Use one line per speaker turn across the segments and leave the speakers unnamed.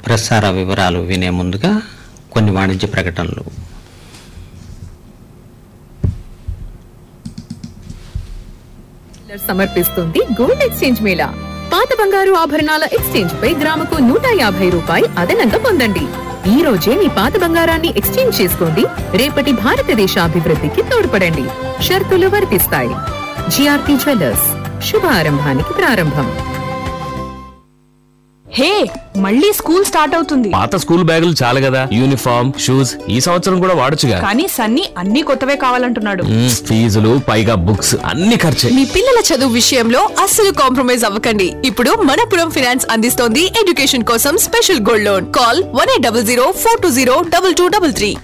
ప్రసార వివరాలు వినే ముందుగా కొన్ని వాణిజ్య ప్రకటనలు
సమర్పిస్తుంది గోల్డ్ ఎక్స్చేంజ్ మేళా పాత బంగారు ఆభరణాల ఎక్స్చేంజ్ పై గ్రాముకు నూట యాభై రూపాయి అదనంగా పొందండి ఈ రోజే మీ పాత బంగారాన్ని ఎక్స్చేంజ్ చేసుకోండి రేపటి భారతదేశ అభివృద్ధికి తోడ్పడండి షరతులు వర్తిస్తాయి జిఆర్పి జ్యువెల్లర్స్ శుభారంభానికి ప్రారంభం
హే మళ్ళీ స్కూల్ స్టార్ట్ అవుతుంది
పాత స్కూల్ బ్యాగులు చాలు కదా యూనిఫామ్ షూస్ ఈ సంవత్సరం కూడా వాడొచ్చుగా
కానీ సన్నీ అన్ని కొత్తవే కావాలంటున్నాడు
మ్మ్, ఫీజులు పైగా బుక్స్ అన్ని ఖర్చే
మీ పిల్లల చదువు విషయంలో అస్సలు కాంప్రమైజ్ అవ్వకండి ఇప్పుడు మనపురం ఫైనాన్స్ అందిస్తోంది ఎడ్యుకేషన్ కోసం special gold loan call one eight double zero four two zero double two double three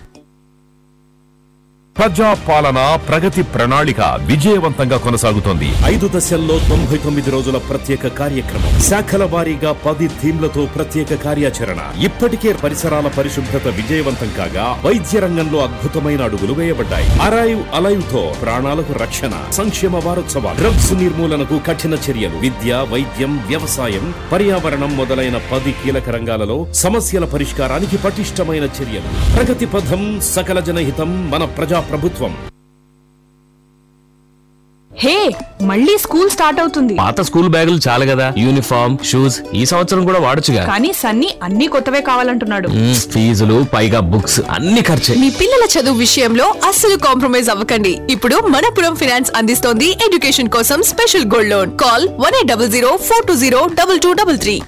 ప్రజా పాలన ప్రగతి ప్రణాళిక విజయవంతంగా కొనసాగుతోంది
ఐదు దశల్లో తొంభై తొమ్మిది రోజుల ప్రత్యేక కార్యక్రమం శాఖల వారీగా పది థీమ్లతో ప్రత్యేక కార్యాచరణ ఇప్పటికే పరిసరాల పరిశుభ్రత విజయవంతం కాగా వైద్య రంగంలో అద్భుతమైన అడుగులు వేయబడ్డాయి అరైవ్ అలైవ్ తో ప్రాణాలకు రక్షణ సంక్షేమ వారోత్సవాలు డ్రగ్స్ నిర్మూలనకు కఠిన చర్యలు విద్య వైద్యం వ్యవసాయం పర్యావరణం మొదలైన పది కీలక రంగాలలో సమస్యల పరిష్కారానికి పటిష్టమైన చర్యలు ప్రగతి పథం సకల జనహితం మన ప్రజా ప్రభుత్వం
హే మళ్ళీ స్కూల్ స్టార్ట్ అవుతుంది
పాత స్కూల్ బ్యాగులు చాలు కదా యూనిఫామ్ షూస్ ఈ సంవత్సరం కూడా వాడొచ్చుగా
కానీ సన్నీ అన్ని కొత్తవే కావాలంటున్నాడు
మ్మ్, ఫీజులు పైగా బుక్స్ అన్ని ఖర్చే
మీ పిల్లల చదువు విషయంలో అస్సలు కాంప్రమైజ్ అవ్వకండి ఇప్పుడు మనపురం ఫైనాన్స్ అందిస్తోంది ఎడ్యుకేషన్ కోసం special gold loan call one eight double zero four two zero double two double three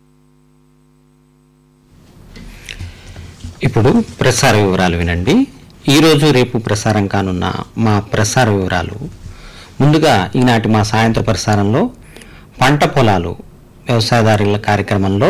ఇప్పుడు ప్రసార వివరాలు వినండి ఈరోజు రేపు ప్రసారం కానున్న మా ప్రసార వివరాలు ముందుగా ఈనాటి మా సాయంత్ర ప్రసారంలో పంట పొలాలు వ్యవసాయదారుల కార్యక్రమంలో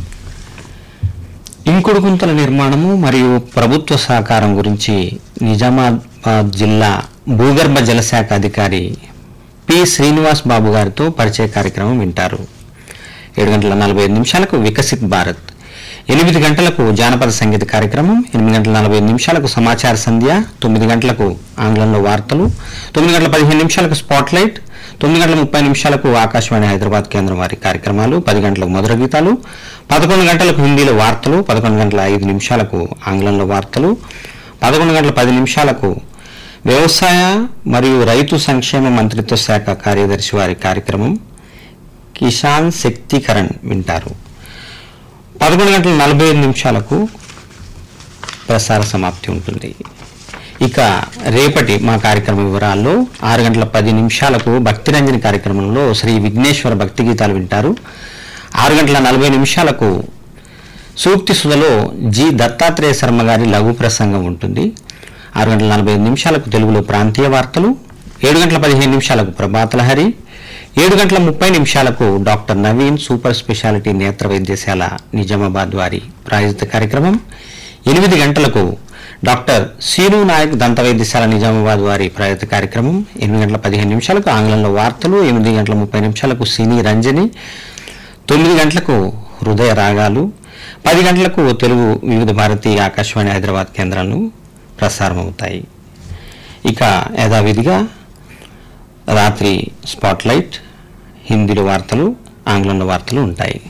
ఇంకుడు గుంతల నిర్మాణము మరియు ప్రభుత్వ సహకారం గురించి నిజామాబాద్ జిల్లా భూగర్భ జలశాఖ అధికారి పి శ్రీనివాస్ బాబు గారితో పరిచయ కార్యక్రమం వింటారు ఏడు గంటల నలభై ఐదు నిమిషాలకు వికసిత్ భారత్ ఎనిమిది గంటలకు జానపద సంగీత కార్యక్రమం ఎనిమిది గంటల నలభై ఐదు నిమిషాలకు సమాచార సంధ్య తొమ్మిది గంటలకు ఆంగ్లంలో వార్తలు తొమ్మిది గంటల పదిహేను నిమిషాలకు స్పాట్ లైట్ తొమ్మిది గంటల ముప్పై నిమిషాలకు ఆకాశవాణి హైదరాబాద్ కేంద్రం వారి కార్యక్రమాలు పది గంటలకు మధుర గీతాలు పదకొండు గంటలకు హిందీలో వార్తలు పదకొండు గంటల ఐదు నిమిషాలకు ఆంగ్లంలో వార్తలు పదకొండు గంటల పది నిమిషాలకు వ్యవసాయ మరియు రైతు సంక్షేమ మంత్రిత్వ శాఖ కార్యదర్శి వారి కార్యక్రమం కిసాన్ శక్తీకరణ్ వింటారు పదకొండు గంటల నలభై ఐదు నిమిషాలకు ప్రసార సమాప్తి ఉంటుంది ఇక రేపటి మా కార్యక్రమ వివరాల్లో ఆరు గంటల పది నిమిషాలకు భక్తిరంజని కార్యక్రమంలో శ్రీ విఘ్నేశ్వర భక్తి గీతాలు వింటారు ఆరు గంటల నలభై నిమిషాలకు సూక్తి సుధలో జి దత్తాత్రేయ శర్మ గారి లఘు ప్రసంగం ఉంటుంది ఆరు గంటల నలభై ఐదు నిమిషాలకు తెలుగులో ప్రాంతీయ వార్తలు ఏడు గంటల పదిహేను నిమిషాలకు ప్రభాతలహరి ఏడు గంటల ముప్పై నిమిషాలకు డాక్టర్ నవీన్ సూపర్ స్పెషాలిటీ నేత్ర వైద్యశాల నిజామాబాద్ వారి ప్రాయోజిత కార్యక్రమం ఎనిమిది గంటలకు డాక్టర్ సీను నాయక్ దంత వైద్యశాల నిజామాబాద్ వారి ప్రాయోజిత కార్యక్రమం ఎనిమిది గంటల పదిహేను నిమిషాలకు ఆంగ్లంలో వార్తలు ఎనిమిది గంటల ముప్పై నిమిషాలకు సినీ రంజని తొమ్మిది గంటలకు హృదయ రాగాలు పది గంటలకు తెలుగు వివిధ భారతీయ ఆకాశవాణి హైదరాబాద్ కేంద్రాలను ప్రసారం అవుతాయి ఇక యథావిధిగా రాత్రి స్పాట్లైట్ హిందీలో వార్తలు ఆంగ్లంలో వార్తలు ఉంటాయి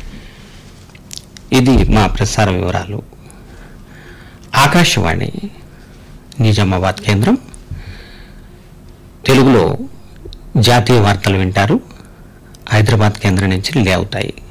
ఇది మా ప్రసార వివరాలు ఆకాశవాణి నిజామాబాద్ కేంద్రం తెలుగులో జాతీయ వార్తలు వింటారు హైదరాబాద్ కేంద్రం నుంచి రిలే అవుతాయి